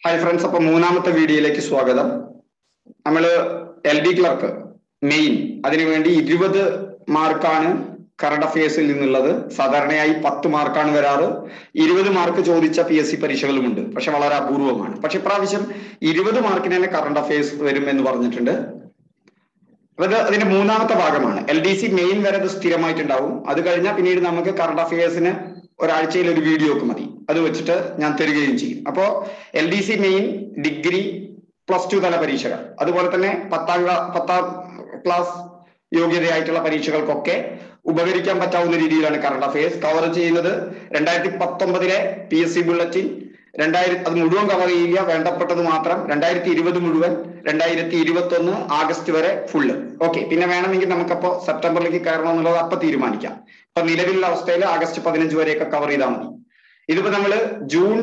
hi friends അപ്പൊ മൂന്നാമത്തെ വീഡിയോയിലേക്ക് സ്വാഗതം നമ്മൾ എൽ ഡി ക്ലർക്ക് മെയിൻ അതിനുവേണ്ടി ഇരുപത് മാർക്കാണ് കറണ്ട് അഫയേഴ്സിൽ നിന്നുള്ളത് സാധാരണയായി പത്ത് മാർക്കാണ് വരാറ് ഇരുപത് മാർക്ക് ചോദിച്ച പി എസ് സി പരീക്ഷകളുമുണ്ട് പക്ഷെ വളരെ അപൂർവമാണ് പക്ഷെ ഇപ്രാവശ്യം ഇരുപത് മാർക്കിന് തന്നെ കറണ്ട് അഫയേഴ്സ് വരും എന്ന് പറഞ്ഞിട്ടുണ്ട് അപ്പൊ ഇത് അതിന്റെ മൂന്നാമത്തെ ഭാഗമാണ് എൽ ഡി സി മെയിൻ വരെ ഇത് സ്ഥിരമായിട്ടുണ്ടാവും അത് കഴിഞ്ഞാൽ പിന്നീട് നമുക്ക് കറണ്ട് അഫയേഴ്സിന് ഒരാഴ്ചയിൽ ഒരു വീഡിയോ ഒക്കെ മതി അത് വെച്ചിട്ട് ഞാൻ തരികയും ചെയ്യും അപ്പോ L D C main degree plus two തല പരീക്ഷകൾ അതുപോലെ തന്നെ പത്താം ക്ലാ പത്താം ക്ലാസ് യോഗ്യതയായിട്ടുള്ള പരീക്ഷകൾക്കൊക്കെ ഉപകരിക്കാൻ പറ്റാവുന്ന രീതിയിലാണ് കറണ്ട് അഫയേഴ്സ് കവർ ചെയ്യുന്നത് രണ്ടായിരത്തി പത്തൊമ്പതിലെ പി എസ് സി ബുള്ളറ്റിൻ രണ്ടായിരത്തി അത് മുഴുവൻ കവർ ചെയ്യുക വേണ്ടപ്പെട്ടത് മാത്രം രണ്ടായിരത്തി ഇരുപത് മുഴുവൻ രണ്ടായിരത്തി ഇരുപത്തി ഒന്ന് ആഗസ്റ്റ് വരെ ഫുള്ള് ഓക്കെ പിന്നെ വേണമെങ്കിൽ നമുക്കപ്പോ സെപ്റ്റംബറിലേക്ക് കയറണം എന്നുള്ളത് അപ്പൊ തീരുമാനിക്കാം ഇപ്പൊ നിലവിലുള്ള അവസ്ഥയിൽ ആഗസ്റ്റ് പതിനഞ്ച് വരെയൊക്കെ കവർ ചെയ്താൽ മതി ഇതിപ്പോ നമ്മള് ജൂൺ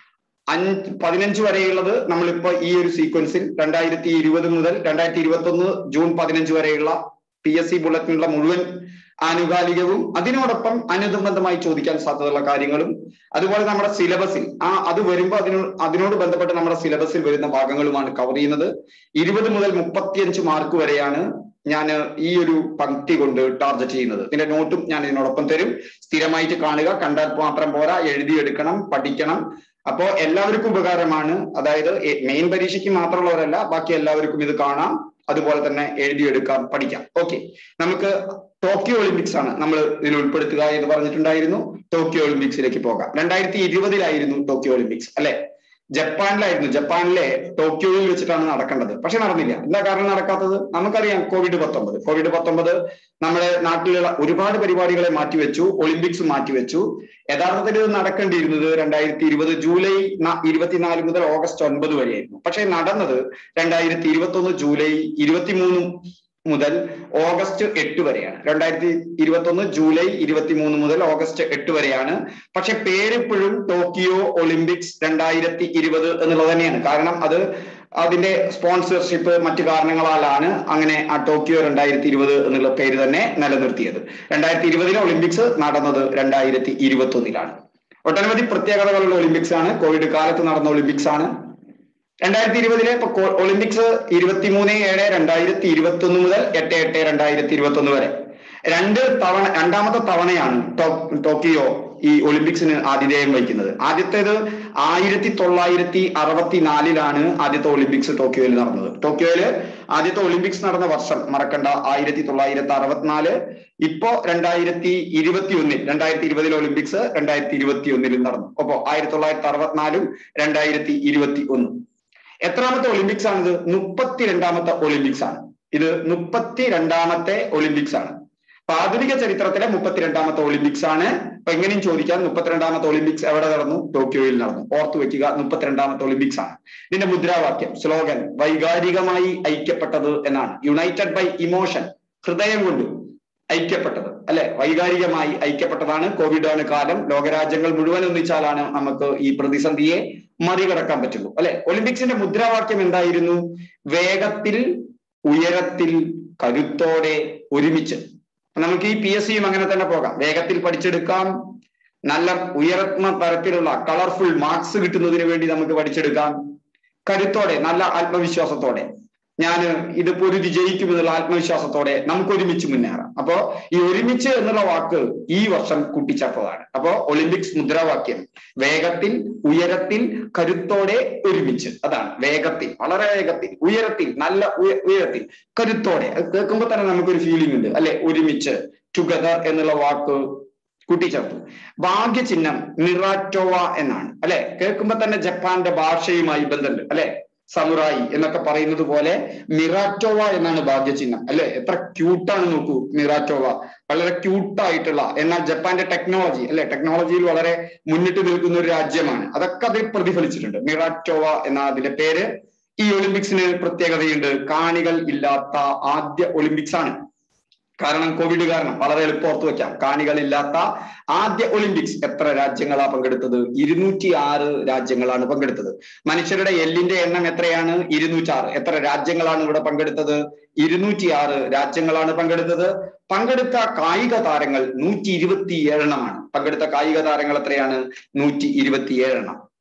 അഞ്ച് പതിനഞ്ച് വരെയുള്ളത് നമ്മളിപ്പോ ഈ ഒരു സീക്വൻസിൽ രണ്ടായിരത്തി ഇരുപത് മുതൽ രണ്ടായിരത്തി ഇരുപത്തി ഒന്ന് ജൂൺ പതിനഞ്ച് വരെയുള്ള പി എസ് സി ബുള്ളറ്റിനുള്ള മുഴുവൻ ആനുകാലികവും അതിനോടൊപ്പം അനുബന്ധമായി ചോദിക്കാൻ സാധ്യതയുള്ള കാര്യങ്ങളും അതുപോലെ നമ്മുടെ സിലബസിൽ ആ അത് വരുമ്പോൾ അതിനോട് അതിനോട് ബന്ധപ്പെട്ട് നമ്മുടെ സിലബസിൽ വരുന്ന ഭാഗങ്ങളുമാണ് കവർ ചെയ്യുന്നത് ഇരുപത് മുതൽ മുപ്പത്തിയഞ്ച് മാർക്ക് വരെയാണ് ഞാൻ ഈ ഒരു പങ്ക്തി കൊണ്ട് ടാർഗറ്റ് ചെയ്യുന്നത് ഇതിന്റെ നോട്ടും ഞാൻ ഇതിനോടൊപ്പം തരും സ്ഥിരമായിട്ട് കാണുക കണ്ടാൽ മാത്രം പോരാ എഴുതിയെടുക്കണം പഠിക്കണം അപ്പോ എല്ലാവർക്കും ഉപകാരമാണ് അതായത് മെയിൻ പരീക്ഷയ്ക്ക് മാത്രമുള്ളവരല്ല ബാക്കി എല്ലാവർക്കും ഇത് കാണാം അതുപോലെ തന്നെ എഴുതിയെടുക്കാം പഠിക്കാം ഓക്കെ നമുക്ക് ടോക്കിയോ ഒളിമ്പിക്സ് ആണ് നമ്മൾ ഇതിൽ ഉൾപ്പെടുത്തുക എന്ന് പറഞ്ഞിട്ടുണ്ടായിരുന്നു ടോക്കിയോ ഒളിമ്പിക്സിലേക്ക് പോകാം രണ്ടായിരത്തി ഇരുപതിലായിരുന്നു ടോക്കിയോ ഒളിമ്പിക്സ് അല്ലെ ജപ്പാനിലായിരുന്നു ജപ്പാനിലെ ടോക്കിയോയിൽ വെച്ചിട്ടാണ് നടക്കേണ്ടത് പക്ഷെ നടന്നില്ല എന്താ കാരണം നടക്കാത്തത് നമുക്കറിയാം കോവിഡ് പത്തൊമ്പത് കോവിഡ് പത്തൊമ്പത് നമ്മുടെ നാട്ടിലുള്ള ഒരുപാട് പരിപാടികളെ മാറ്റിവെച്ചു ഒളിമ്പിക്സ് മാറ്റിവെച്ചു യഥാർത്ഥത്തിൽ ഇത് നടക്കേണ്ടിയിരുന്നത് രണ്ടായിരത്തി ഇരുപത് ജൂലൈ ഇരുപത്തിനാല് മുതൽ ഓഗസ്റ്റ് ഒൻപത് വരെയായിരുന്നു പക്ഷെ നടന്നത് രണ്ടായിരത്തി ഇരുപത്തി ഒന്ന് ജൂലൈ ഇരുപത്തിമൂന്ന് മുതൽ ഓഗസ്റ്റ് എട്ട് വരെയാണ് രണ്ടായിരത്തി ഇരുപത്തി ഒന്ന് ജൂലൈ ഇരുപത്തിമൂന്ന് മുതൽ ഓഗസ്റ്റ് എട്ട് വരെയാണ് പക്ഷെ പേരിപ്പോഴും ടോക്കിയോ ഒളിമ്പിക്സ് രണ്ടായിരത്തി ഇരുപത് എന്നുള്ളത് തന്നെയാണ് കാരണം അത് അതിന്റെ സ്പോൺസർഷിപ്പ് മറ്റു കാരണങ്ങളാലാണ് അങ്ങനെ ആ ടോക്കിയോ രണ്ടായിരത്തി ഇരുപത് എന്നുള്ള പേര് തന്നെ നിലനിർത്തിയത് രണ്ടായിരത്തി ഇരുപതിലെ ഒളിമ്പിക്സ് നടന്നത് രണ്ടായിരത്തി ഇരുപത്തി ഒന്നിലാണ് ഒട്ടനവധി പ്രത്യേകതകളുള്ള ഒളിമ്പിക്സ് ആണ് കോവിഡ് കാലത്ത് നടന്ന ഒളിമ്പിക്സ് ആണ് രണ്ടായിരത്തി ഇരുപതിലെ ഇപ്പൊ ഒളിമ്പിക്സ് ഇരുപത്തിമൂന്ന് ഏഴ് രണ്ടായിരത്തി ഇരുപത്തി ഒന്ന് മുതൽ എട്ട് എട്ട് രണ്ടായിരത്തി ഇരുപത്തി ഒന്ന് വരെ രണ്ട് തവണ രണ്ടാമത്തെ തവണയാണ് ടോക്കിയോ ഈ ഒളിമ്പിക്സിന് ആതിഥേയം വഹിക്കുന്നത് ആദ്യത്തേത് ആയിരത്തി തൊള്ളായിരത്തി അറുപത്തിനാലിലാണ് ആദ്യത്തെ ഒളിമ്പിക്സ് ടോക്കിയോയിൽ നടന്നത് ടോക്കിയോയില് ആദ്യത്തെ ഒളിമ്പിക്സ് നടന്ന വർഷം മറക്കണ്ട ആയിരത്തി തൊള്ളായിരത്തി അറുപത്തിനാല് ഇപ്പോ രണ്ടായിരത്തി ഇരുപത്തി ഒന്നിൽ രണ്ടായിരത്തി ഇരുപതിലെ ഒളിമ്പിക്സ് രണ്ടായിരത്തി ഇരുപത്തി ഒന്നിൽ നടന്നു അപ്പോ ആയിരത്തി തൊള്ളായിരത്തി അറുപത്തിനാലും രണ്ടായിരത്തി ഇരുപത്തി ഒന്നും എത്രാമത്തെ ഒളിമ്പിക്സ് ആണിത് മുപ്പത്തിരണ്ടാമത്തെ ഒളിമ്പിക്സ് ആണ് ഇത് മുപ്പത്തിരണ്ടാമത്തെ ഒളിമ്പിക്സ് ആണ് അപ്പൊ ആധുനിക ചരിത്രത്തിലെ മുപ്പത്തിരണ്ടാമത്തെ ഒളിമ്പിക്സ് ആണ് അപ്പൊ എങ്ങനെയും ചോദിക്കാം മുപ്പത്തിരണ്ടാമത്തെ ഒളിമ്പിക്സ് എവിടെ നടന്നു ടോക്കിയോയിൽ നടന്നു ഓർത്തു വെക്കുക മുപ്പത്തിരണ്ടാമത്തെ ഒളിമ്പിക്സ് ആണ് ഇതിന്റെ മുദ്രാവാക്യം സ്ലോഗൻ വൈകാരികമായി ഐക്യപ്പെട്ടത് എന്നാണ് യുണൈറ്റഡ് ബൈ ഇമോഷൻ ഹൃദയം കൊണ്ട് ഐക്യപ്പെട്ടത് അല്ലെ വൈകാരികമായി ഐക്യപ്പെട്ടതാണ് കോവിഡ് ആണ് കാലം ലോകരാജ്യങ്ങൾ മുഴുവൻ ഒന്നിച്ചാലാണ് നമുക്ക് ഈ പ്രതിസന്ധിയെ മറികടക്കാൻ പറ്റുള്ളൂ അല്ലെ ഒളിമ്പിക്സിന്റെ മുദ്രാവാക്യം എന്തായിരുന്നു വേഗത്തിൽ ഉയരത്തിൽ കരുത്തോടെ ഒരുമിച്ച് നമുക്ക് ഈ പി എസ് സിയും അങ്ങനെ തന്നെ പോകാം വേഗത്തിൽ പഠിച്ചെടുക്കാം നല്ല ഉയർന്ന തരത്തിലുള്ള കളർഫുൾ മാർക്സ് കിട്ടുന്നതിന് വേണ്ടി നമുക്ക് പഠിച്ചെടുക്കാം കരുത്തോടെ നല്ല ആത്മവിശ്വാസത്തോടെ ഞാൻ ഇത് പൊരുതി ജയിക്കുമെന്നുള്ള ആത്മവിശ്വാസത്തോടെ നമുക്ക് ഒരുമിച്ച് മുന്നേറാം അപ്പോ ഈ ഒരുമിച്ച് എന്നുള്ള വാക്ക് ഈ വർഷം കൂട്ടിച്ചേർത്തതാണ് അപ്പോ ഒളിമ്പിക്സ് മുദ്രാവാക്യം വേഗത്തിൽ ഉയരത്തിൽ കരുത്തോടെ ഒരുമിച്ച് അതാണ് വേഗത്തിൽ വളരെ വേഗത്തിൽ ഉയരത്തിൽ നല്ല ഉയരത്തിൽ കരുത്തോടെ അത് കേൾക്കുമ്പോൾ തന്നെ നമുക്കൊരു ഫീലിംഗ് ഉണ്ട് അല്ലെ ഒരുമിച്ച് ടുഗദർ എന്നുള്ള വാക്ക് കൂട്ടിച്ചേർത്തു ഭാഗ്യചിഹ്നം മിറാറ്റോവ എന്നാണ് അല്ലെ കേൾക്കുമ്പോൾ തന്നെ ജപ്പാന്റെ ഭാഷയുമായി ബന്ധമുണ്ട് അല്ലെ സമുറായി എന്നൊക്കെ പറയുന്നത് പോലെ മിറാറ്റോവ എന്നാണ് ഭാഗ്യചിഹ്നം അല്ലെ എത്ര ക്യൂട്ടാണ് നോക്കൂ മിറാറ്റോവ വളരെ ക്യൂട്ടായിട്ടുള്ള എന്നാൽ ജപ്പാന്റെ ടെക്നോളജി അല്ലെ ടെക്നോളജിയിൽ വളരെ മുന്നിട്ട് നിൽക്കുന്ന ഒരു രാജ്യമാണ് അതൊക്കെ അതിൽ പ്രതിഫലിച്ചിട്ടുണ്ട് മിറാറ്റോവ എന്ന അതിന്റെ പേര് ഈ ഒളിമ്പിക്സിന് പ്രത്യേകതയുണ്ട് കാണികൾ ഇല്ലാത്ത ആദ്യ ഒളിമ്പിക്സ് ആണ് കാരണം കോവിഡ് കാരണം വളരെ എളുപ്പം ഓർത്തു വെക്കാം കാണികളില്ലാത്ത ആദ്യ ഒളിമ്പിക്സ് എത്ര രാജ്യങ്ങളാ പങ്കെടുത്തത് ഇരുന്നൂറ്റി ആറ് രാജ്യങ്ങളാണ് പങ്കെടുത്തത് മനുഷ്യരുടെ എല്ലിന്റെ എണ്ണം എത്രയാണ് ഇരുന്നൂറ്റാറ് എത്ര രാജ്യങ്ങളാണ് ഇവിടെ പങ്കെടുത്തത് ഇരുന്നൂറ്റി ആറ് രാജ്യങ്ങളാണ് പങ്കെടുത്തത് പങ്കെടുത്ത കായിക താരങ്ങൾ നൂറ്റി ഇരുപത്തി ഏഴെണ്ണമാണ് പങ്കെടുത്ത കായിക താരങ്ങൾ എത്രയാണ് നൂറ്റി ഇരുപത്തി ഏഴെണ്ണം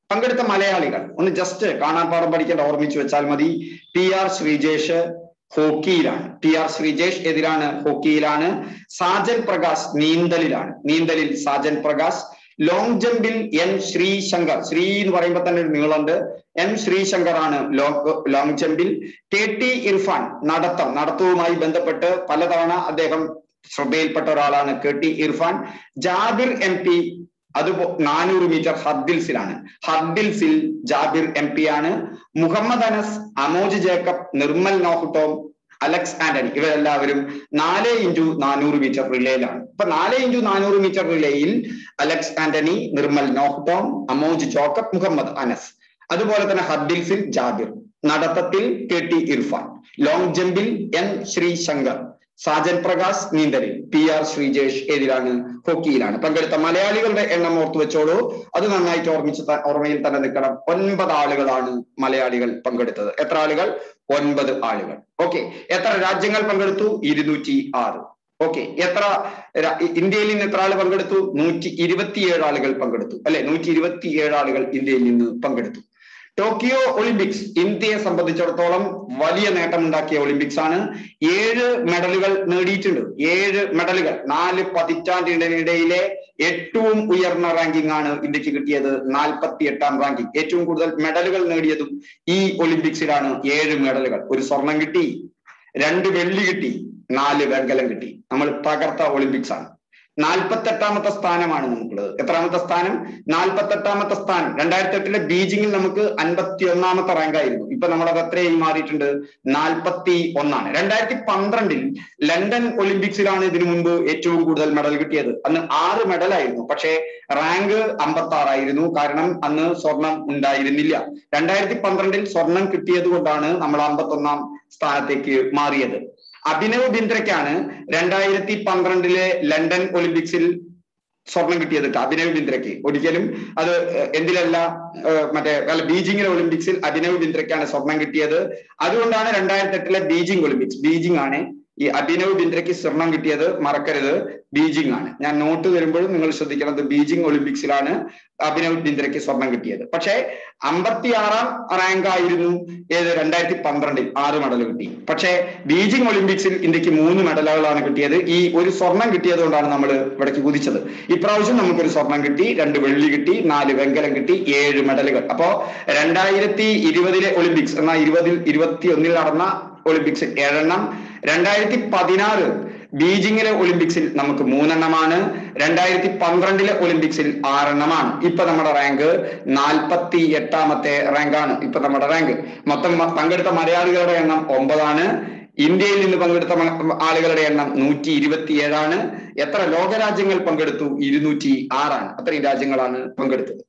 പങ്കെടുത്ത മലയാളികൾ ഒന്ന് ജസ്റ്റ് കാണാൻ പാഠം പഠിക്കേണ്ട ഓർമ്മിച്ചു വെച്ചാൽ മതി ടി ആർ ശ്രീജേഷ് ഹോക്കിയിലാണ് ടി ആർ ശ്രീജേഷ് എതിരാണ് ഹോക്കിയിലാണ് സാജൻ പ്രകാശ് നീന്തലിലാണ് നീന്തലിൽ സാജൻ പ്രകാശ് ലോങ് ജമ്പിൽ എൻ ശ്രീശങ്കർ ശ്രീ എന്ന് പറയുമ്പോൾ തന്നെ ഒരു നീളമുണ്ട് എം ശ്രീശങ്കർ ആണ് ലോങ് ലോങ് ജമ്പിൽ കെ ടി ഇർഫാൻ നടത്തം നടത്തവുമായി ബന്ധപ്പെട്ട് പലതവണ അദ്ദേഹം ശ്രദ്ധയിൽപ്പെട്ട ഒരാളാണ് K T Irfan Jabir M P അത് നാനൂറ് മീറ്റർ ഹർഡിൽസിലാണ് ഹർഡിൽസിൽ ജാബിർ എം പി ആണ് Muhammad Anas Amoj Jacob Nirmal Noah Tom Alex Antony ഇവരെല്ലാവരും നാല് ഇൻറ്റു നാനൂറ് മീറ്റർ റിലേയിലാണ് ഇപ്പൊ നാല് ഇൻറ്റു നാനൂറ് മീറ്റർ റിലേയിൽ Alex Antony Nirmal Noah Tom Amoj Jacob Muhammad Anas അതുപോലെ തന്നെ ഹർഡിൽസിൽ ജാബിർ നടത്തത്തിൽ കെ ടി ഇർഫാൻ ലോങ് ജമ്പിൽ എൻ ശ്രീശങ്കർ സാജൻ പ്രകാശ് നീന്തലിൽ പി ആർ ശ്രീജേഷ് എതിരാണ് ഹോക്കിയിലാണ് പങ്കെടുത്ത മലയാളികളുടെ എണ്ണം ഓർത്തു വെച്ചോളൂ അത് നന്നായിട്ട് ഓർമ്മിച്ച് ഓർമ്മയിൽ തന്നെ നിൽക്കണം ഒൻപത് ആളുകളാണ് മലയാളികൾ പങ്കെടുത്തത് എത്ര ആളുകൾ ഒൻപത് ആളുകൾ ഓക്കെ എത്ര രാജ്യങ്ങൾ പങ്കെടുത്തു ഇരുന്നൂറ്റി ആറ് ഓക്കെ എത്ര ഇന്ത്യയിൽ നിന്ന് എത്ര ആൾ പങ്കെടുത്തു നൂറ്റി ഇരുപത്തിയേഴ് ആളുകൾ പങ്കെടുത്തു അല്ലെ നൂറ്റി ഇരുപത്തിയേഴ് ആളുകൾ ഇന്ത്യയിൽ നിന്ന് പങ്കെടുത്തു ടോക്കിയോ ഒളിമ്പിക്സ് ഇന്ത്യയെ സംബന്ധിച്ചിടത്തോളം വലിയ നേട്ടമുണ്ടാക്കിയ ഒളിമ്പിക്സ് ആണ് ഏഴ് മെഡലുകൾ നേടിയിട്ടുണ്ട് ഏഴ് മെഡലുകൾ നാല് പതിറ്റാണ്ടിനിടയിലെ ഏറ്റവും ഉയർന്ന റാങ്കിംഗ് ആണ് ഇന്ത്യക്ക് കിട്ടിയത് നാൽപ്പത്തി എട്ടാം റാങ്കിംഗ് ഏറ്റവും കൂടുതൽ മെഡലുകൾ നേടിയതും ഈ ഒളിമ്പിക്സിലാണ് ഏഴ് മെഡലുകൾ ഒരു സ്വർണം കിട്ടി രണ്ട് വെള്ളി കിട്ടി നാല് വെങ്കലം കിട്ടി നമ്മൾ തകർത്ത ഒളിമ്പിക്സ് ആണ് നാൽപ്പത്തെട്ടാമത്തെ സ്ഥാനമാണ് നമുക്കുള്ളത് എത്രാമത്തെ സ്ഥാനം നാൽപ്പത്തെട്ടാമത്തെ സ്ഥാനം രണ്ടായിരത്തി എട്ടിലെ ബീജിംഗിൽ നമുക്ക് അൻപത്തി ഒന്നാമത്തെ റാങ്ക് ആയിരുന്നു ഇപ്പൊ നമ്മളത് എത്രയായി മാറിയിട്ടുണ്ട് നാൽപ്പത്തി ഒന്നാണ് രണ്ടായിരത്തി പന്ത്രണ്ടിൽ ലണ്ടൻ ഒളിമ്പിക്സിലാണ് ഇതിനു മുൻപ് ഏറ്റവും കൂടുതൽ മെഡൽ കിട്ടിയത് അന്ന് ആറ് മെഡൽ ആയിരുന്നു പക്ഷേ റാങ്ക് അമ്പത്തി ആറായിരുന്നു കാരണം അന്ന് സ്വർണം ഉണ്ടായിരുന്നില്ല രണ്ടായിരത്തി പന്ത്രണ്ടിൽ സ്വർണം കിട്ടിയത് കൊണ്ടാണ് നമ്മൾ അമ്പത്തി ഒന്നാം സ്ഥാനത്തേക്ക് മാറിയത് അഭിനവ് ബിന്ദ്രയ്ക്കാണ് രണ്ടായിരത്തി പന്ത്രണ്ടിലെ ലണ്ടൻ ഒളിമ്പിക്സിൽ സ്വർണം കിട്ടിയത് അഭിനവ് ബിന്ദ്രയ്ക്ക് ഒരിക്കലും അത് എന്തിലല്ല മറ്റേ അല്ല ബീജിംഗിലെ ഒളിമ്പിക്സിൽ അഭിനവ് ബിന്ദ്രയ്ക്കാണ് സ്വർണം കിട്ടിയത് അതുകൊണ്ടാണ് രണ്ടായിരത്തി എട്ടിലെ ബീജിംഗ് ഒളിമ്പിക്സ് ബീജിംഗ് ആണ് ഈ അഭിനവ് ബിന്ദ്രയ്ക്ക് സ്വർണം കിട്ടിയത് മറക്കരുത് ബീജിംഗ് ആണ് ഞാൻ നോട്ട് തരുമ്പോഴും നിങ്ങൾ ശ്രദ്ധിക്കണം ബീജിംഗ് ഒളിമ്പിക്സിലാണ് അഭിനവ് ബിന്ദ്രയ്ക്ക് സ്വർണം കിട്ടിയത് പക്ഷേ അമ്പത്തിയാറാം റാങ്ക് ആയിരുന്നു ഏത് രണ്ടായിരത്തി പന്ത്രണ്ടിൽ ആറ് മെഡൽ കിട്ടി പക്ഷേ ബീജിംഗ് ഒളിമ്പിക്സിൽ ഇന്ത്യക്ക് മൂന്ന് മെഡലുകളാണ് കിട്ടിയത് ഈ ഒരു സ്വർണം കിട്ടിയത് കൊണ്ടാണ് നമ്മൾ ഇവിടേക്ക് കുതിച്ചത് ഇപ്രാവശ്യം നമുക്കൊരു സ്വർണം കിട്ടി രണ്ട് വെള്ളി കിട്ടി നാല് വെങ്കലം കിട്ടി ഏഴ് മെഡലുകൾ അപ്പോ രണ്ടായിരത്തി ഇരുപതിലെ ഒളിമ്പിക്സ് എന്നാൽ ഇരുപതിൽ ഇരുപത്തി ഒന്നിൽ നടന്ന ഒളിമ്പിക്സിൽ ഏഴെണ്ണം രണ്ടായിരത്തി പതിനാറ് ബീജിംഗിലെ ഒളിമ്പിക്സിൽ നമുക്ക് മൂന്നെണ്ണമാണ് രണ്ടായിരത്തി പന്ത്രണ്ടിലെ ഒളിമ്പിക്സിൽ ആറെണ്ണമാണ് ഇപ്പൊ നമ്മുടെ റാങ്ക് നാൽപ്പത്തി എട്ടാമത്തെ റാങ്കാണ് ഇപ്പൊ നമ്മുടെ റാങ്ക് മൊത്തം പങ്കെടുത്ത മലയാളികളുടെ എണ്ണം ഒമ്പതാണ് ഇന്ത്യയിൽ നിന്ന് പങ്കെടുത്ത ആളുകളുടെ എണ്ണം നൂറ്റി ഇരുപത്തിയേഴാണ് എത്ര ലോകരാജ്യങ്ങൾ പങ്കെടുത്തു ഇരുന്നൂറ്റി ആറാണ് അത്രയും രാജ്യങ്ങളാണ് പങ്കെടുത്തത്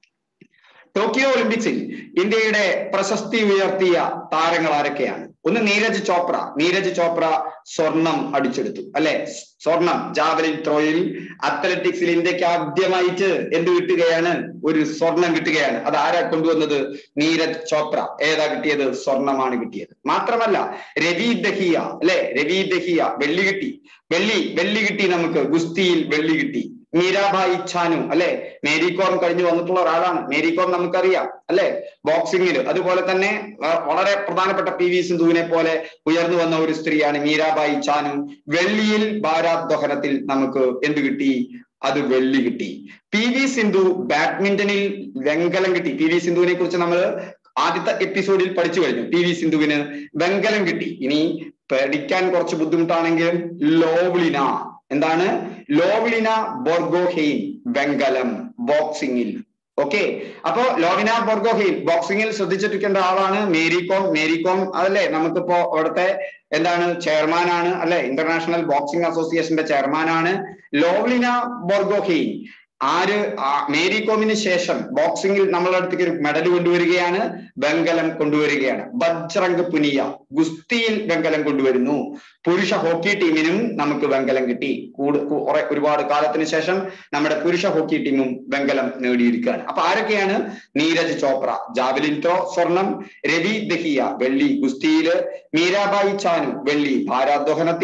ടോക്കിയോ ഒളിമ്പിക്സിൽ ഇന്ത്യയുടെ പ്രശസ്തി ഉയർത്തിയ താരങ്ങൾ ആരൊക്കെയാണ് ഒന്ന് നീരജ് ചോപ്ര നീരജ് ചോപ്ര സ്വർണം അടിച്ചെടുത്തു അല്ലെ സ്വർണം ജാവലിൻ ത്രോയിൽ അത്ലറ്റിക്സിൽ ഇന്ത്യക്ക് ആദ്യമായിട്ട് എന്ത് കിട്ടുകയാണ് ഒരു സ്വർണം കിട്ടുകയാണ് അത് ആരാ കൊണ്ടുവന്നത് നീരജ് ചോപ്ര ഏതാ കിട്ടിയത് സ്വർണമാണ് കിട്ടിയത് മാത്രമല്ല രവി ദഹിയ അല്ലെ രവി ദഹിയ വെള്ളി കിട്ടി വെള്ളി വെള്ളി കിട്ടി നമുക്ക് ഗുസ്തിയിൽ വെള്ളി കിട്ടി മീരാഭായി ഛാനു അല്ലെ മേരി കോം കഴിഞ്ഞു വന്നിട്ടുള്ള ഒരാളാണ് മേരി കോം നമുക്കറിയാം അല്ലെ ബോക്സിംഗിൽ അതുപോലെ തന്നെ വളരെ പ്രധാനപ്പെട്ട പി വി സിന്ധുവിനെ പോലെ ഉയർന്നു വന്ന ഒരു സ്ത്രീയാണ് മീരാഭായി ഛാനു വെള്ളിയിൽ ഭാരാദ്വഹനത്തിൽ നമുക്ക് എന്ത് കിട്ടി അത് വെള്ളി കിട്ടി പി വി സിന്ധു ബാഡ്മിന്റണിൽ വെങ്കലം കിട്ടി പി വി സിന്ധുവിനെ കുറിച്ച് നമ്മൾ ആദ്യത്തെ എപ്പിസോഡിൽ പഠിച്ചു കഴിഞ്ഞു പി വി സിന്ധുവിന് വെങ്കലം കിട്ടി ഇനി പഠിക്കാൻ കുറച്ച് ബുദ്ധിമുട്ടാണെങ്കിലും ലോവ്ലിന എന്താണ് ലോവ്ലിന ബോർഗോഹെയിൻ വെങ്കലം ബോക്സിംഗിൽ ഓക്കെ അപ്പോ ലോവിന ബോർഗോഹെയിൻ ബോക്സിംഗിൽ ശ്രദ്ധിച്ചിരിക്കേണ്ട ആളാണ് മേരി കോം മേരി കോം അതല്ലേ നമുക്കിപ്പോ അവിടുത്തെ എന്താണ് ചെയർമാൻ ആണ് അല്ലെ ഇന്റർനാഷണൽ ബോക്സിംഗ് അസോസിയേഷന്റെ ചെയർമാൻ ആണ് ലോവ്ലിന ബോർഗോഹെയിൻ ആര് മേരി കോമിന് ശേഷം ബോക്സിംഗിൽ നമ്മളുടെ അടുത്തേക്ക് ഒരു മെഡൽ കൊണ്ടുവരികയാണ് വെങ്കലം കൊണ്ടുവരികയാണ് ബജ്രംഗ് പുനിയ ഗുസ്തിയിൽ വെങ്കലം കൊണ്ടുവരുന്നു പുരുഷ ഹോക്കി ടീമിനും നമുക്ക് വെങ്കലം കിട്ടി കൂട് കുറെ ഒരുപാട് കാലത്തിന് ശേഷം നമ്മുടെ പുരുഷ ഹോക്കി ടീമും വെങ്കലം നേടിയിരിക്കുകയാണ് അപ്പൊ ആരൊക്കെയാണ് നീരജ് ചോപ്ര ജാവലിൻ ത്രോ സ്വർണം രവി ദഹിയ വെള്ളി ഗുസ്തിയില് മീരാബായി ചാനു വെള്ളി ഭാരാദ്വഹനത്തിൽ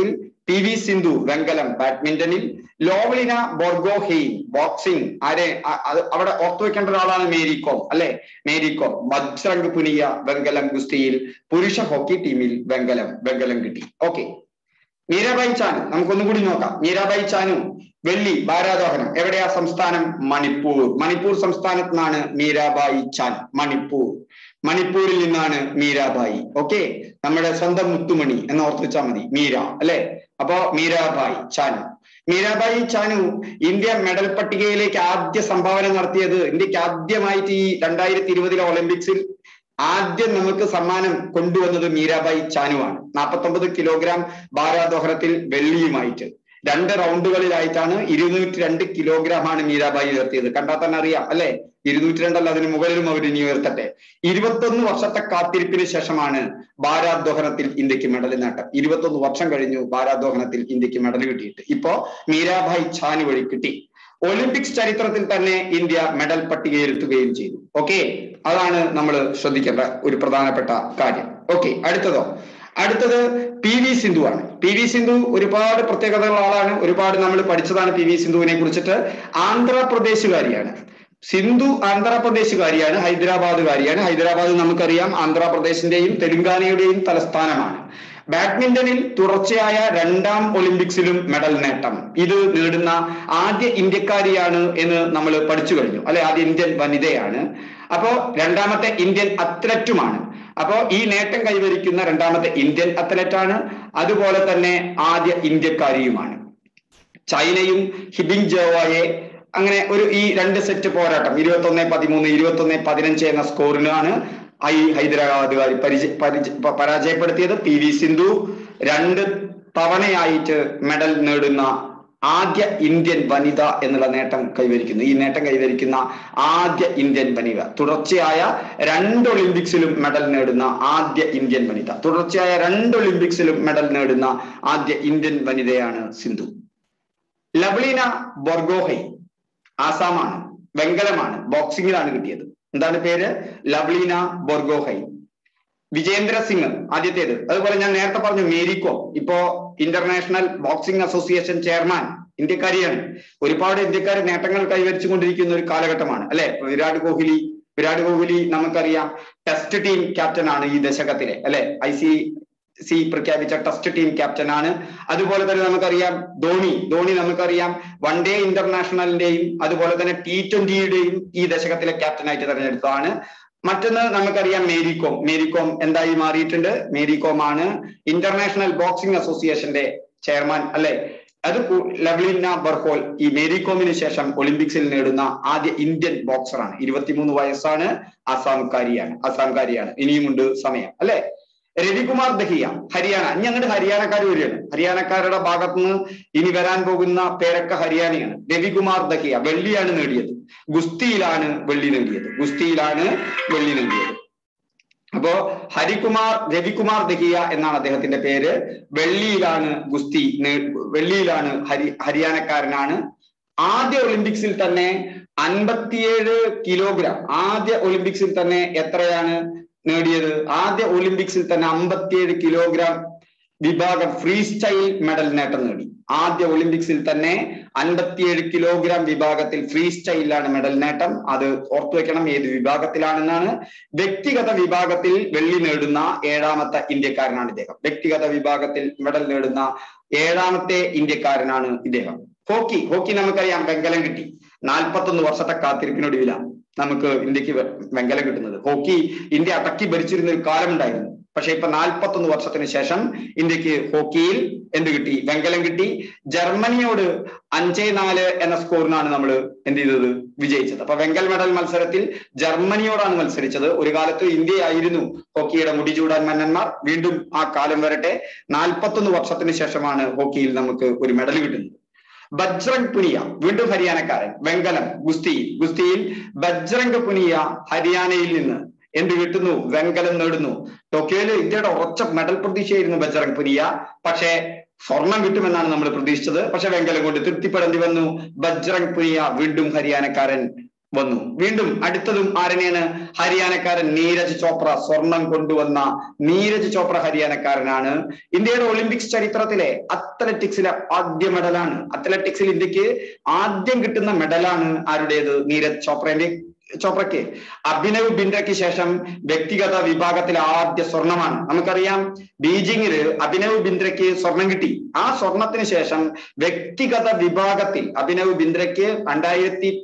പി വി സിന്ധു വെങ്കലം ബാഡ്മിന്റണിൽ ലോവ്ലിന ബോർഗോഹെയിൻ ബോക്സിംഗ് ആരെ അ- അത് അവിടെ ഓർത്തു വെക്കേണ്ട ഒരാളാണ് മേരി കോം അല്ലെ മേരി കോം ബജ്രംഗ് പുനിയ വെങ്കലം ഗുസ്തിയിൽ പുരുഷ ഹോക്കി ടീമിൽ വെങ്കലം വെങ്കലം കിട്ടി ഓക്കെ മീരാബായി ചാനു നമുക്കൊന്നും കൂടി നോക്കാം മീരാബായി ചാനു വെള്ളി ഭാരാരോഹണം എവിടെയാ സംസ്ഥാനം മണിപ്പൂർ മണിപ്പൂർ സംസ്ഥാനത്ത് നിന്നാണ് മീരാബായി ചാൻ മണിപ്പൂർ മണിപ്പൂരിൽ നിന്നാണ് മീരാബായി ഓക്കെ നമ്മുടെ സ്വന്തം മുത്തുമണി എന്ന് ഓർത്ത് വെച്ചാൽ മതി മീര അല്ലെ അപ്പോ മീരാബായി ചാനു മീരാബായി ചാനു ഇന്ത്യ മെഡൽ പട്ടികയിലേക്ക് ആദ്യ സംഭാവന നടത്തിയത് ഇന്ത്യക്ക് ആദ്യമായിട്ട് ഈ രണ്ടായിരത്തി ഇരുപതിലെ ഒളിമ്പിക്സിൽ ആദ്യം നമുക്ക് സമ്മാനം കൊണ്ടുവന്നത് മീരാബായി ചാനുവാണ് നാൽപ്പത്തൊമ്പത് കിലോഗ്രാം ഭാരാദോഹനത്തിൽ വെള്ളിയുമായിട്ട് രണ്ട് റൗണ്ടുകളിലായിട്ടാണ് ഇരുന്നൂറ്റി രണ്ട് കിലോഗ്രാം ആണ് മീരാബായി ഉയർത്തിയത് കണ്ടാൽ തന്നെ അറിയാം അല്ലെ ഇരുന്നൂറ്റി രണ്ടല്ല അതിന് മുകളിലും അവർ ഇനി ഉയർത്തട്ടെ ഇരുപത്തൊന്ന് വർഷത്തെ കാത്തിരിപ്പിന് ശേഷമാണ് ഭാരാദ്വഹനത്തിൽ ഇന്ത്യക്ക് മെഡൽ നേട്ടം ഇരുപത്തൊന്ന് വർഷം കഴിഞ്ഞു ഭാരാദ്വഹനത്തിൽ ഇന്ത്യക്ക് മെഡൽ കിട്ടിയിട്ട് ഇപ്പോ മീരാഭായ് ചാനു വഴി കിട്ടി ഒളിമ്പിക്സ് ചരിത്രത്തിൽ തന്നെ ഇന്ത്യ മെഡൽ പട്ടികയിരുത്തുകയും ചെയ്തു ഓക്കെ അതാണ് നമ്മൾ ശ്രദ്ധിക്കേണ്ട ഒരു പ്രധാനപ്പെട്ട കാര്യം ഓക്കെ അടുത്തതോ അടുത്തത് പി വി സിന്ധു ആണ് പി വി സിന്ധു ഒരുപാട് പ്രത്യേകതകളുള്ള ആളാണ് ഒരുപാട് നമ്മൾ പഠിച്ചതാണ് പി വി സിന്ധുവിനെ കുറിച്ചിട്ട് ആന്ധ്രാപ്രദേശുകാരിയാണ് സിന്ധു ആന്ധ്രാപ്രദേശുകാരിയാണ് ഹൈദരാബാദുകാരിയാണ് ഹൈദരാബാദ് നമുക്കറിയാം ആന്ധ്രാപ്രദേശിന്റെയും തെലുങ്കാനയുടെയും തലസ്ഥാനമാണ് ബാഡ്മിന്റണിൽ തുടർച്ചയായ രണ്ടാം ഒളിമ്പിക്സിലും മെഡൽ നേട്ടം ഇത് നേടുന്ന ആദ്യ ഇന്ത്യക്കാരിയാണ് എന്ന് നമ്മൾ പഠിച്ചു കഴിഞ്ഞു അല്ലെ ആദ്യ ഇന്ത്യൻ വനിതയാണ് അപ്പോ രണ്ടാമത്തെ ഇന്ത്യൻ അത്ലറ്റുമാണ് അപ്പോ ഈ നേട്ടം കൈവരിക്കുന്ന രണ്ടാമത്തെ ഇന്ത്യൻ അത്ലറ്റാണ് അതുപോലെ തന്നെ ആദ്യ ഇന്ത്യക്കാരിയുമാണ് ചൈനയും ഹിബിങ് ജോവായെ അങ്ങനെ ഒരു ഈ രണ്ട് സെറ്റ് പോരാട്ടം ഇരുപത്തി ഒന്ന് പതിമൂന്ന് ഇരുപത്തി ഒന്ന് പതിനഞ്ച് എന്ന സ്കോറിനാണ് ഐ ഹൈദരാബാദുകാർ പരിചയ പരിച- പ- പരാജയപ്പെടുത്തിയത് പി വി സിന്ധു രണ്ട് തവണയായിട്ട് മെഡൽ നേടുന്ന ആദ്യ ഇന്ത്യൻ വനിത എന്നുള്ള നേട്ടം കൈവരിക്കുന്നു ഈ നേട്ടം കൈവരിക്കുന്ന ആദ്യ ഇന്ത്യൻ വനിത തുടർച്ചയായ രണ്ട് ഒളിമ്പിക്സിലും മെഡൽ നേടുന്ന ആദ്യ ഇന്ത്യൻ വനിത തുടർച്ചയായ രണ്ട് ഒളിമ്പിക്സിലും മെഡൽ നേടുന്ന ആദ്യ ഇന്ത്യൻ വനിതയാണ് സിന്ധു ലവ്ലീന ബൊർഗോഹൈ ആസാമാണ് വെങ്കലമാണ് ബോക്സിംഗിലാണ് കിട്ടിയത് എന്താണ് പേര് ലവ്ലീന ബൊർഗോഹൈ വിജേന്ദ്ര സിംഗ് ആദ്യത്തേത് അതുപോലെ ഞാൻ നേരത്തെ പറഞ്ഞു മേരിക്കോ ഇപ്പോ ഇന്റർനാഷണൽ ബോക്സിംഗ് അസോസിയേഷൻ ചെയർമാൻ ഇന്ത്യക്കാരിയാണ് ഒരുപാട് ഇന്ത്യക്കാർ നേട്ടങ്ങൾ കൈവരിച്ചു കൊണ്ടിരിക്കുന്ന ഒരു കാലഘട്ടമാണ് അല്ലെ വിരാട് കോഹ്ലി വിരാട് കോഹ്ലി നമുക്കറിയാം ടെസ്റ്റ് ടീം ക്യാപ്റ്റൻ ആണ് ഈ ദശകത്തിലെ അല്ലെ ഐ സി സി പ്രഖ്യാപിച്ച ടെസ്റ്റ് ടീം ക്യാപ്റ്റൻ ആണ് അതുപോലെ തന്നെ നമുക്കറിയാം ധോണി ധോണി നമുക്കറിയാം വൺ ഡേ ഇന്റർനാഷണലിന്റെയും അതുപോലെ തന്നെ ടി ട്വന്റിയുടെയും ഈ ദശകത്തിലെ ക്യാപ്റ്റനായിട്ട് തെരഞ്ഞെടുത്തതാണ് മറ്റൊന്ന് നമുക്കറിയാം മേരികോം മേരികോം എന്തായി മാറിയിട്ടുണ്ട് മേരികോം ആണ് ഇന്റർനാഷണൽ ബോക്സിംഗ് അസോസിയേഷന്റെ ചെയർമാൻ അല്ലെ അത് കു- ലവ്ലിന ബർഹോൽ ഈ മേരികോമിന് ശേഷം ഒളിമ്പിക്സിൽ നേടുന്ന ആദ്യ ഇന്ത്യൻ ബോക്സറാണ് ഇരുപത്തിമൂന്ന് വയസ്സാണ് അസാംകാരിയാണ് അസാംകാരിയാണ് ഇനിയുമുണ്ട് സമയം അല്ലെ രവികുമാർ ദഹിയ ഹരിയാന ഇനി അങ്ങോട്ട് ഹരിയാനക്കാർ വരികയാണ് ഹരിയാനക്കാരുടെ ഭാഗത്തുനിന്ന് ഇനി വരാൻ പോകുന്ന പേരൊക്കെ ഹരിയാനയാണ് രവികുമാർ ദഹിയ വെള്ളിയാണ് നേടിയത് ഗുസ്തിയിലാണ് വെള്ളി നേടിയത് ഗുസ്തിയിലാണ് വെള്ളി നേടിയത് അപ്പോ ഹരികുമാർ രവികുമാർ ദഹിയ എന്നാണ് അദ്ദേഹത്തിന്റെ പേര് വെള്ളിയിലാണ് ഗുസ്തി നേ- വെള്ളിയിലാണ് ഹരി ഹരിയാനക്കാരനാണ് ആദ്യ ഒളിമ്പിക്സിൽ തന്നെ അൻപത്തിയേഴ് കിലോഗ്രാം ആദ്യ ഒളിമ്പിക്സിൽ തന്നെ എത്രയാണ് നേടിയത് ആദ്യ ഒളിമ്പിക്സിൽ തന്നെ അമ്പത്തിയേഴ് കിലോഗ്രാം വിഭാഗം ഫ്രീ സ്റ്റൈൽ മെഡൽ നേട്ടം നേടി ആദ്യ ഒളിമ്പിക്സിൽ തന്നെ അൻപത്തിയേഴ് കിലോഗ്രാം വിഭാഗത്തിൽ ഫ്രീ സ്റ്റൈലിലാണ് മെഡൽ നേട്ടം അത് ഓർത്തു വെക്കണം ഏത് വിഭാഗത്തിലാണെന്നാണ് വ്യക്തിഗത വിഭാഗത്തിൽ വെള്ളി നേടുന്ന ഏഴാമത്തെ ഇന്ത്യക്കാരനാണ് ഇദ്ദേഹം വ്യക്തിഗത വിഭാഗത്തിൽ മെഡൽ നേടുന്ന ഏഴാമത്തെ ഇന്ത്യക്കാരനാണ് ഇദ്ദേഹം ഹോക്കി ഹോക്കി നമുക്കറിയാം വെങ്കലം കിട്ടി നാൽപ്പത്തൊന്ന് വർഷത്തെ കാത്തിരിപ്പിനൊടുവിലാണ് നമുക്ക് ഇന്ത്യക്ക് വെ- വെങ്കലം കിട്ടുന്നത് ഹോക്കി ഇന്ത്യ അടക്കി ഭരിച്ചിരുന്ന ഒരു കാലം ഉണ്ടായിരുന്നു പക്ഷെ ഇപ്പൊ നാൽപ്പത്തൊന്ന് വർഷത്തിന് ശേഷം ഇന്ത്യക്ക് ഹോക്കിയിൽ എന്ത് കിട്ടി വെങ്കലം കിട്ടി ജർമ്മനിയോട് അഞ്ചേ നാല് എന്ന സ്കോറിനാണ് നമ്മൾ എന്ത് ചെയ്തത് വിജയിച്ചത് അപ്പൊ വെങ്കൽ മെഡൽ മത്സരത്തിൽ ജർമ്മനിയോടാണ് മത്സരിച്ചത് ഒരു കാലത്ത് ഇന്ത്യയായിരുന്നു ഹോക്കിയുടെ മുടി ചൂടാൻ മന്നന്മാർ വീണ്ടും ആ കാലം വരട്ടെ നാൽപ്പത്തൊന്ന് വർഷത്തിന് ശേഷമാണ് ഹോക്കിയിൽ നമുക്ക് ഒരു മെഡൽ കിട്ടുന്നത് ബജ്രംഗ് പുനിയ വീണ്ടും ഹരിയാനക്കാരൻ വെങ്കലം ഗുസ്തിയിൽ ഗുസ്തിയിൽ ബജ്രംഗ് പുനിയ ഹരിയാനയിൽ നിന്ന് എന്ത് കിട്ടുന്നു വെങ്കലം നേടുന്നു ടോക്കിയോയില് ഇന്ത്യയുടെ ഉറച്ച മെഡൽ പ്രതീക്ഷയായിരുന്നു ബജ്രംഗ് പുനിയ പക്ഷേ സ്വർണം കിട്ടുമെന്നാണ് നമ്മൾ പ്രതീക്ഷിച്ചത് പക്ഷെ വെങ്കലം കൊണ്ട് തൃപ്തിപ്പെടേണ്ടി വന്നു ബജ്രംഗ് പുനിയ വീണ്ടും ഹരിയാനക്കാരൻ വന്നു വീണ്ടും അടുത്തതും ആരനെയാണ് ഹരിയാനക്കാരൻ നീരജ് ചോപ്ര സ്വർണം കൊണ്ടുവന്ന നീരജ് ചോപ്ര ഹരിയാനക്കാരനാണ് ഇന്ത്യയുടെ ഒളിമ്പിക്സ് ചരിത്രത്തിലെ അത്ലറ്റിക്സിലെ ആദ്യ മെഡലാണ് അത്ലറ്റിക്സിൽ ഇന്ത്യക്ക് ആദ്യം കിട്ടുന്ന മെഡലാണ് ആരുടേത് നീരജ് ചോപ്രന്റെ ചോപ്രയ്ക്ക് അഭിനവ് ബിന്ദ്രയ്ക്ക് ശേഷം വ്യക്തിഗത വിഭാഗത്തിൽ ആദ്യ സ്വർണമാണ് നമുക്കറിയാം ബീജിംഗിൽ അഭിനവ് ബിന്ദ്രയ്ക്ക് സ്വർണം കിട്ടി ആ സ്വർണത്തിന് ശേഷം വ്യക്തിഗത വിഭാഗത്തിൽ അഭിനവ് ബിന്ദ്രയ്ക്ക് രണ്ടായിരത്തി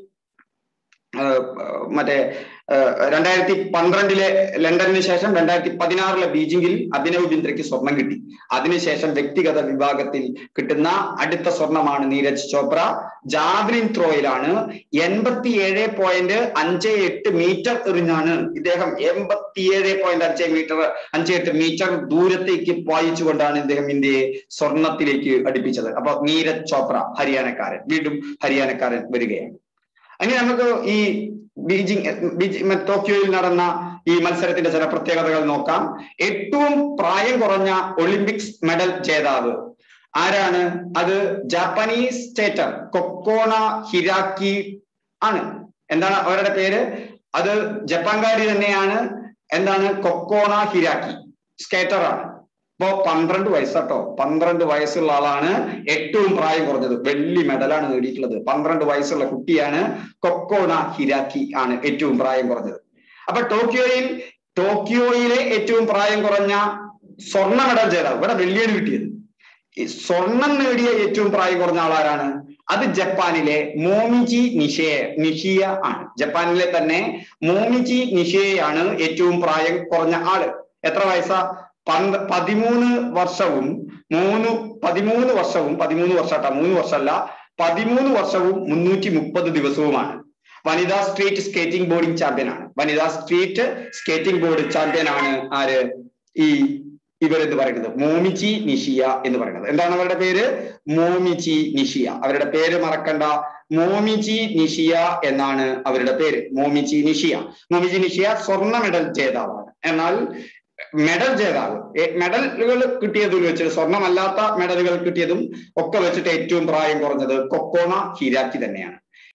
മറ്റേ രണ്ടായിരത്തി പന്ത്രണ്ടിലെ ലണ്ടനിന് ശേഷം രണ്ടായിരത്തി പതിനാറിലെ ബീജിംഗിൽ അഭിനവ് ബിന്ദ്രയ്ക്ക് സ്വർണം കിട്ടി അതിനുശേഷം വ്യക്തിഗത വിഭാഗത്തിൽ കിട്ടുന്ന അടുത്ത സ്വർണമാണ് നീരജ് ചോപ്ര ജാവലിൻ ത്രോയിലാണ് എൺപത്തിയേഴ് പോയിന്റ് അഞ്ച് എട്ട് മീറ്റർ എറിഞ്ഞാണ് ഇദ്ദേഹം എൺപത്തിയേഴ് പോയിന്റ് അഞ്ച് മീറ്റർ അഞ്ച് എട്ട് മീറ്റർ ദൂരത്തേക്ക് പായിച്ചുകൊണ്ടാണ് ഇദ്ദേഹം ഇന്ത്യയെ സ്വർണത്തിലേക്ക് അടുപ്പിച്ചത് അപ്പൊ നീരജ് ചോപ്ര ഹരിയാനക്കാരൻ വീണ്ടും ഹരിയാനക്കാരൻ വരികയാണ് ഇനി നമുക്ക് ഈ ബീജിംഗ് ബീജിംഗ് ടോക്കിയോയിൽ നടന്ന ഈ മത്സരത്തിന്റെ ചില പ്രത്യേകതകൾ നോക്കാം ഏറ്റവും പ്രായം കുറഞ്ഞ ഒളിമ്പിക്സ് മെഡൽ ജേതാവ് ആരാണ് അത് ജാപ്പനീസ് സ്റ്റേറ്റർ കൊക്കോണ ഹിരാക്കി ആണ് എന്താണ് അവരുടെ പേര് അത് ജപ്പാൻകാരി തന്നെയാണ് എന്താണ് കൊക്കോണ ഹിരാക്കി സ്കേറ്റർ ആണ് ഇപ്പോ പന്ത്രണ്ട് വയസ്സാട്ടോ പന്ത്രണ്ട് വയസ്സുള്ള ആളാണ് ഏറ്റവും പ്രായം കുറഞ്ഞത് വെള്ളി മെഡലാണ് നേടിയിട്ടുള്ളത് പന്ത്രണ്ട് വയസ്സുള്ള കുട്ടിയാണ് കൊക്കോണ ഹിരാക്കി ആണ് ഏറ്റവും പ്രായം കുറഞ്ഞത് അപ്പൊ ടോക്കിയോയിൽ ടോക്കിയോയിലെ ഏറ്റവും പ്രായം കുറഞ്ഞ സ്വർണ്ണ മെഡൽ ജേതാവ് ഇവിടെ വെള്ളിയാണ് കിട്ടിയത് ഈ സ്വർണം നേടിയ ഏറ്റവും പ്രായം കുറഞ്ഞ ആളാരാണ് അത് ജപ്പാനിലെ മോമിജി നിഷേ നിഷിയ ആണ് ജപ്പാനിലെ തന്നെ മോമിജി നിഷേയാണ് ഏറ്റവും പ്രായം കുറഞ്ഞ ആള് എത്ര വയസ്സാ പന്ത് പതിമൂന്ന് വർഷവും മൂന്ന് പതിമൂന്ന് വർഷവും പതിമൂന്ന് വർഷാട്ട മൂന്ന് വർഷമല്ല പതിമൂന്ന് വർഷവും മുന്നൂറ്റി മുപ്പത് ദിവസവുമാണ് വനിതാ സ്ട്രീറ്റ് സ്കേറ്റിംഗ് ബോർഡിംഗ് ചാമ്പ്യൻ ആണ് വനിതാ സ്ട്രീറ്റ് സ്കേറ്റിംഗ് ബോർഡ് ചാമ്പ്യൻ ആണ് ആര് ഈ ഇവരെന്ന് പറയുന്നത് മോമിച്ചി നിഷിയ എന്ന് പറയുന്നത് എന്താണ് അവരുടെ പേര് മോമിച്ചി നിഷിയ അവരുടെ പേര് മറക്കണ്ട മോമിജി നിഷിയ എന്നാണ് അവരുടെ പേര് മോമിജി നിഷിയ മോമിജി നിഷിയ സ്വർണ്ണ മെഡൽ ജേതാവാണ് എന്നാൽ മെഡൽ ജേതാവ് മെഡലുകൾ കിട്ടിയതിൽ വെച്ചിട്ട് സ്വർണ്ണമല്ലാത്ത മെഡലുകൾ കിട്ടിയതും ഒക്കെ വെച്ചിട്ട് ഏറ്റവും പ്രായം കുറഞ്ഞത് കൊക്കോണ ഹിരാക്കി തന്നെയാണ്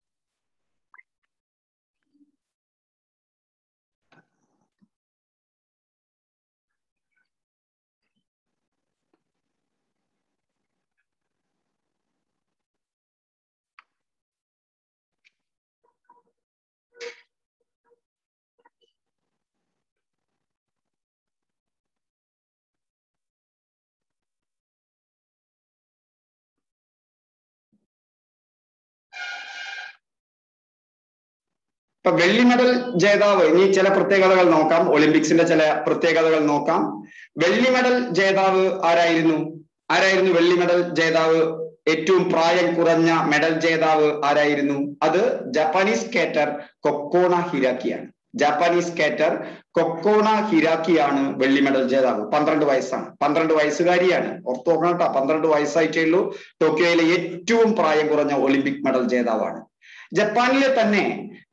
ഇപ്പൊ വെള്ളി മെഡൽ ജേതാവ് ഇനി ചില പ്രത്യേകതകൾ നോക്കാം ഒളിമ്പിക്സിന്റെ ചില പ്രത്യേകതകൾ നോക്കാം വെള്ളി മെഡൽ ജേതാവ് ആരായിരുന്നു ആരായിരുന്നു വെള്ളി മെഡൽ ജേതാവ് ഏറ്റവും പ്രായം കുറഞ്ഞ മെഡൽ ജേതാവ് ആരായിരുന്നു അത് ജപ്പാനീസ് സ്കേറ്റർ കൊക്കോണ ഹിരാക്കിയാണ് ജാപ്പാനീസ് സ്കേറ്റർ കൊക്കോണ ഹിരാക്കിയാണ് വെള്ളി മെഡൽ ജേതാവ് പന്ത്രണ്ട് വയസ്സാണ് പന്ത്രണ്ട് വയസ്സുകാരിയാണ് ഓർത്ത് നോക്കണം കേട്ടോ പന്ത്രണ്ട് വയസ്സായിട്ടേ ഉള്ളൂ ടോക്കിയോയിലെ ഏറ്റവും പ്രായം കുറഞ്ഞ ഒളിമ്പിക് മെഡൽ ജേതാവാണ് ജപ്പാനിലെ തന്നെ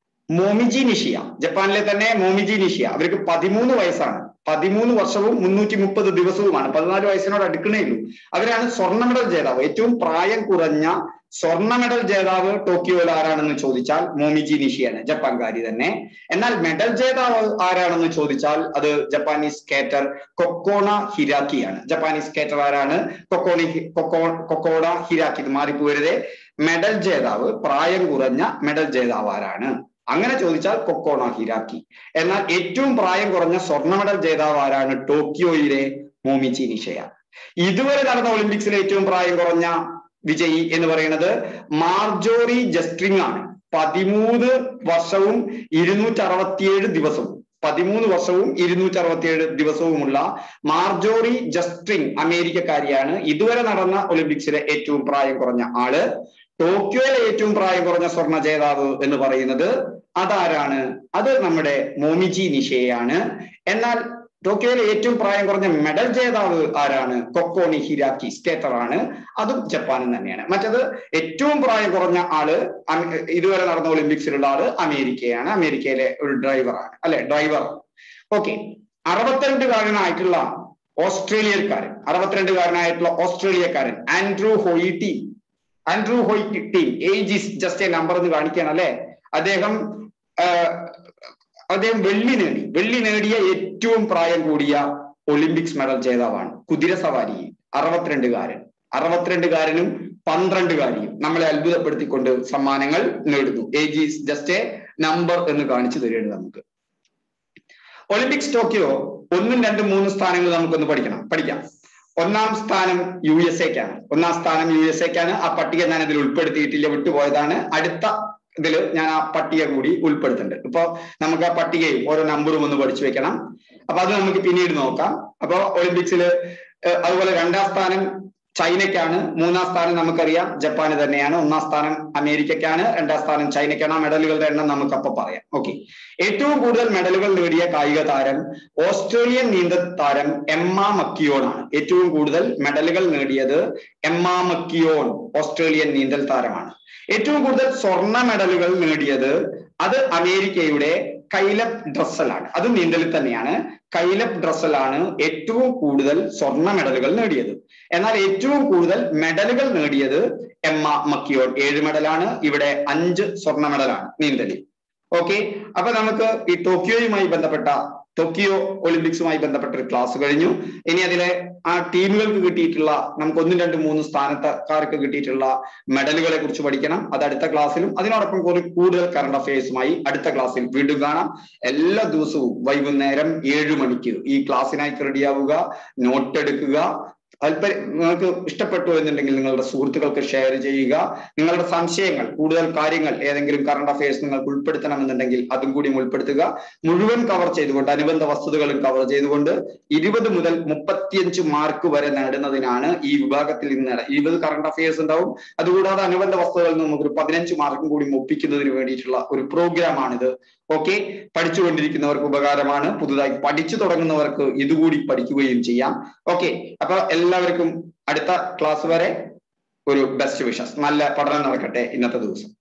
മോമിജി നിഷിയ ജപ്പാനിലെ തന്നെ മോമിജി നിഷിയ അവർക്ക് പതിമൂന്ന് വയസ്സാണ് പതിമൂന്ന് വർഷവും മുന്നൂറ്റി മുപ്പത് ദിവസവുമാണ് പതിനാല് വയസ്സിനോട് അടുക്കണേ ഉള്ളൂ അവരാണ് സ്വർണ്ണ മെഡൽ ജേതാവ് ഏറ്റവും പ്രായം കുറഞ്ഞ സ്വർണ്ണ മെഡൽ ജേതാവ് ടോക്കിയോയിൽ ആരാണെന്ന് ചോദിച്ചാൽ മോമിജി നിഷിയാണ് ജപ്പാൻകാരി തന്നെ എന്നാൽ മെഡൽ ജേതാവ് ആരാണെന്ന് ചോദിച്ചാൽ അത് ജപ്പാനീസ് സ്കേറ്റർ കൊക്കോണ ഹിരാക്കിയാണ് ജപ്പാനീസ് സ്കേറ്റർ ആരാണ് കൊക്കോണി കൊക്കോ കൊക്കോണ ഹിരാക്കി ഇത് മാറിപ്പോരുതേ മെഡൽ ജേതാവ് പ്രായം കുറഞ്ഞ മെഡൽ ജേതാവ് ആരാണ് അങ്ങനെ ചോദിച്ചാൽ കൊക്കോണ ഹിരാക്കി എന്നാൽ ഏറ്റവും പ്രായം കുറഞ്ഞ സ്വർണ്ണ മെഡൽ ജേതാവ് ആരാണ് ടോക്കിയോയിലെ മോമിച്ചി നിഷയ ഇതുവരെ നടന്ന ഒളിമ്പിക്സിലെ ഏറ്റവും പ്രായം കുറഞ്ഞ വിജയി എന്ന് പറയുന്നത് മാർജോറി ജസ്ട്രിങ് ആണ് പതിമൂന്ന് വർഷവും ഇരുന്നൂറ്റി അറുപത്തിയേഴ് ദിവസവും പതിമൂന്ന് വർഷവും ഇരുന്നൂറ്റി അറുപത്തിയേഴ് ദിവസവുമുള്ള മാർജോറി ജസ്ട്രിങ് അമേരിക്കക്കാരിയാണ് ഇതുവരെ നടന്ന ഒളിമ്പിക്സിലെ ഏറ്റവും പ്രായം കുറഞ്ഞ ആള് ടോക്കിയോയിലെ ഏറ്റവും പ്രായം കുറഞ്ഞ സ്വർണ്ണ ജേതാവ് എന്ന് പറയുന്നത് അതാരാണ് അത് നമ്മുടെ മോമിജി നിഷയാണ് എന്നാൽ ടോക്കിയോയിലെ ഏറ്റവും പ്രായം കുറഞ്ഞ മെഡൽ ജേതാവ് ആരാണ് കൊക്കോണി ഹിരാക്കി സ്കേറ്റർ ആണ് അതും ജപ്പാനും തന്നെയാണ് മറ്റത് ഏറ്റവും പ്രായം കുറഞ്ഞ ആള് ഇതുവരെ നടന്ന ഒളിമ്പിക്സിലുള്ള ആള് അമേരിക്കയാണ് അമേരിക്കയിലെ ഒരു ഡ്രൈവറാണ് അല്ലെ ഡ്രൈവർ ഓക്കെ അറുപത്തിരണ്ടുകാരനായിട്ടുള്ള ഓസ്ട്രേലിയക്കാരൻ അറുപത്തിരണ്ടുകാരനായിട്ടുള്ള ഓസ്ട്രേലിയക്കാരൻ Andrew Hoy Andrew Hoy age is just a number എന്ന് കാണിക്കുകയാണ് അല്ലെ അദ്ദേഹം അദ്ദേഹം വെള്ളി നേടി വെള്ളി നേടിയ ഏറ്റവും പ്രായം കൂടിയ ഒളിമ്പിക്സ് മെഡൽ ജേതാവാണ് കുതിര സവാരി അറുപത്തിരണ്ടുകാരൻ അറുപത്തിരണ്ടുകാരനും പന്ത്രണ്ടുകാരിയും നമ്മളെ അത്ഭുതപ്പെടുത്തിക്കൊണ്ട് സമ്മാനങ്ങൾ നേടുന്നു age is just a number എന്ന് കാണിച്ചു തരുന്നത് നമുക്ക് ഒളിമ്പിക്സ് ടോക്കിയോ ഒന്നും രണ്ടും മൂന്നും സ്ഥാനങ്ങൾ നമുക്കൊന്ന് പഠിക്കണം പഠിക്കാം ഒന്നാം സ്ഥാനം യു എസ് എക്കാണ് ഒന്നാം സ്ഥാനം യു എസ് എക്കാണ് ആ പട്ടിക ഞാൻ ഇതിൽ ഉൾപ്പെടുത്തിയിട്ടില്ല വിട്ടുപോയതാണ് അടുത്ത ഇതിൽ ഞാൻ ആ പട്ടിക കൂടി ഉൾപ്പെടുത്തുന്നുണ്ട് ഇപ്പൊ നമുക്ക് ആ പട്ടികയും ഓരോ നമ്പറും ഒന്ന് പഠിച്ചു വെക്കണം അപ്പൊ അത് നമുക്ക് പിന്നീട് നോക്കാം അപ്പൊ ഒളിമ്പിക്സിൽ അതുപോലെ രണ്ടാം സ്ഥാനം ചൈനയ്ക്കാണ് മൂന്നാം സ്ഥാനം നമുക്കറിയാം ജപ്പാന് തന്നെയാണ് ഒന്നാം സ്ഥാനം അമേരിക്കയ്ക്കാണ് രണ്ടാം സ്ഥാനം ചൈനയ്ക്കാണ് ആ മെഡലുകളുടെ എണ്ണം നമുക്ക് അപ്പൊ പറയാം ഓക്കെ ഏറ്റവും കൂടുതൽ മെഡലുകൾ നേടിയ കായിക താരം ഓസ്ട്രേലിയൻ നീന്തൽ താരം എമ്മ മക്കിയോൺ ആണ് ഏറ്റവും കൂടുതൽ മെഡലുകൾ നേടിയത് എമ്മ മക്കിയോൺ ഓസ്ട്രേലിയൻ നീന്തൽ താരമാണ് ഏറ്റവും കൂടുതൽ സ്വർണ്ണ മെഡലുകൾ നേടിയത് അത് അമേരിക്കയുടെ കൈലപ് ഡ്രസ്സലാണ് അത് നീന്തലിൽ തന്നെയാണ് കൈലപ് ഡ്രസ്സലാണ് ഏറ്റവും കൂടുതൽ സ്വർണ്ണ മെഡലുകൾ നേടിയത് എന്നാൽ ഏറ്റവും കൂടുതൽ മെഡലുകൾ നേടിയത് എമ്മ മക്കിയോൺ ഏഴ് മെഡലാണ് ഇവിടെ അഞ്ച് സ്വർണ്ണ മെഡലാണ് നീന്തലിൽ ഓക്കെ അപ്പൊ നമുക്ക് ഈ ടോക്കിയോയുമായി ബന്ധപ്പെട്ട ടോക്കിയോ ഒളിമ്പിക്സുമായി ബന്ധപ്പെട്ട ഒരു ക്ലാസ് കഴിഞ്ഞു ഇനി അതിലെ ആ ടീമുകൾക്ക് കിട്ടിയിട്ടുള്ള നമുക്ക് ഒന്നും രണ്ടും മൂന്നും സ്ഥാനക്കാർക്ക് കിട്ടിയിട്ടുള്ള മെഡലുകളെ കുറിച്ച് പഠിക്കണം അത് അടുത്ത ക്ലാസ്സിലും അതിനോടൊപ്പം കുറെ കൂടുതൽ കറണ്ട് അഫയേഴ്സുമായി അടുത്ത ക്ലാസ്സിൽ വീണ്ടും കാണാം എല്ലാ ദിവസവും വൈകുന്നേരം ഏഴു മണിക്ക് ഈ ക്ലാസ്സിനായി റെഡിയാവുക നോട്ട് എടുക്കുക താല്പര്യം നിങ്ങൾക്ക് ഇഷ്ടപ്പെട്ടു എന്നുണ്ടെങ്കിൽ നിങ്ങളുടെ സുഹൃത്തുക്കൾക്ക് ഷെയർ ചെയ്യുക നിങ്ങളുടെ സംശയങ്ങൾ കൂടുതൽ കാര്യങ്ങൾ ഏതെങ്കിലും കറണ്ട് അഫയേഴ്സ് നിങ്ങൾക്ക് ഉൾപ്പെടുത്തണമെന്നുണ്ടെങ്കിൽ അതും കൂടി ഉൾപ്പെടുത്തുക മുഴുവൻ കവർ ചെയ്തുകൊണ്ട് അനുബന്ധ വസ്തുതകളും കവർ ചെയ്തുകൊണ്ട് ഇരുപത് മുതൽ മുപ്പത്തിയഞ്ച് മാർക്ക് വരെ നേടുന്നതിനാണ് ഈ വിഭാഗത്തിൽ ഇന്ന് ഇരുപത് കറണ്ട് അഫയേഴ്സ് ഉണ്ടാവും അതുകൂടാതെ അനുബന്ധ വസ്തുതകളിൽ നിന്ന് നമുക്കൊരു പതിനഞ്ച് മാർക്കും കൂടി ഒപ്പിക്കുന്നതിന് വേണ്ടിയിട്ടുള്ള ഒരു പ്രോഗ്രാമാണിത് ഓക്കെ പഠിച്ചുകൊണ്ടിരിക്കുന്നവർക്ക് ഉപകാരമാണ് പുതുതായി പഠിച്ചു തുടങ്ങുന്നവർക്ക് ഇതുകൂടി പഠിക്കുകയും ചെയ്യാം ഓക്കെ അപ്പൊ എല്ലാവർക്കും അടുത്ത ക്ലാസ് വരെ ഒരു ബെസ്റ്റ് വിഷസ് നല്ല പഠനം നടക്കട്ടെ ഇന്നത്തെ ദിവസം